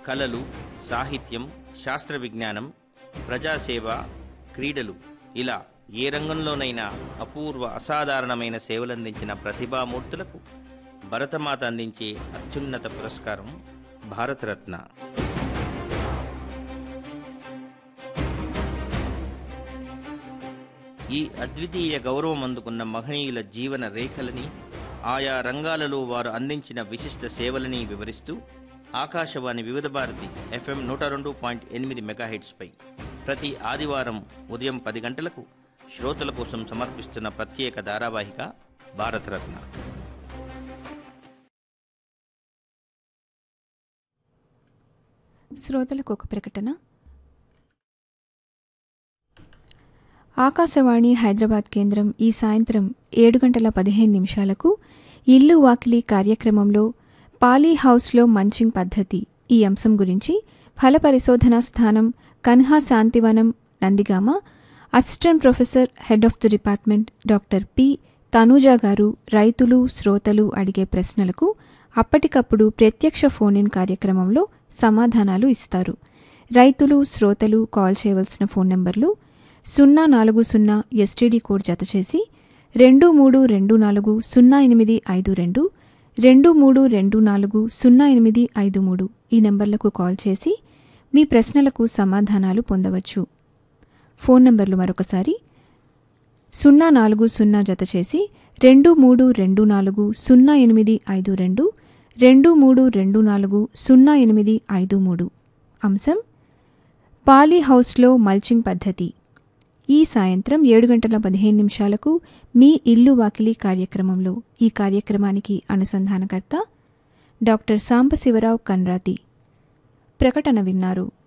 కళలు సాహిత్యం శాస్త్ర విజ్ఞానం ప్రజాసేవ క్రీడలు ఇలా ఏ రంగంలోనైనా అపూర్వ అసాధారణమైన సేవలందించిన ప్రతిభామూర్తులకు భరతమాత అందించే అత్యున్నత పురస్కారం భారతరత్న ఈ అద్వితీయ గౌరవం అందుకున్న మహనీయుల జీవన రేఖలని ఆయా రంగాలలో వారు అందించిన విశిష్ట సేవలని వివరిస్తూ ఆకాశవాణి వివిధ భారతి ఎఫ్ఎం నూట రెండు పాయింట్ ఎనిమిది మెగాహెట్స్పై ప్రతి ఆదివారం ఉదయం పది గంటలకు శ్రోతల కోసం సమర్పిస్తున్న ప్రత్యేక ధారావాహిక భారతరత్న శ్రోతలకు ఒక ప్రకటన ఆకాశవాణి హైదరాబాద్ కేంద్రం ఈ సాయంత్రం ఏడు గంటల పదిహేను నిమిషాలకు ఇల్లు వాకిలి కార్యక్రమంలో పాలీ హౌస్లో మంచింగ్ పద్ధతి ఈ అంశం గురించి ఫల పరిశోధనా స్థానం Kanha Shantivanam Nandigama assistant professor head of the department doctor P Tanuja garu రైతులు శ్రోతలు అడిగే ప్రశ్నలకు అప్పటికప్పుడు ప్రత్యక్ష ఫోన్ ఇన్ కార్యక్రమంలో సమాధానాలు ఇస్తారు రైతులు శ్రోతలు కాల్ చేయవలసిన ఫోన్ నంబర్లు సున్నా నాలుగు సున్నా ఎస్టీడీ కోడ్ జతచేసి రెండు మూడు రెండు నాలుగు సున్నా ఎనిమిది ఐదు రెండు రెండు మూడు రెండు నాలుగు సున్నా ఎనిమిది ఐదు మూడు ఈ నంబర్లకు కాల్ చేసి మీ ప్రశ్నలకు సమాధానాలు పొందవచ్చు ఫోన్ నంబర్లు మరొకసారి సున్నా నాలుగు సున్నా జతచేసి రెండు మూడు రెండు నాలుగు సున్నా ఎనిమిది ఐదు రెండు రెండు మూడు రెండు నాలుగు సున్నా ఎనిమిది ఐదు మూడు అంశం పాలీ హౌస్లో మల్చింగ్ పద్ధతి ఈ సాయంత్రం ఏడు గంటల పదిహేను నిమిషాలకు మీ ఇల్లు వాకిలి కార్యక్రమంలో ఈ కార్యక్రమానికి అనుసంధానకర్త డాక్టర్ సాంబశివరావు కన్రాతి ప్రకటన విన్నారు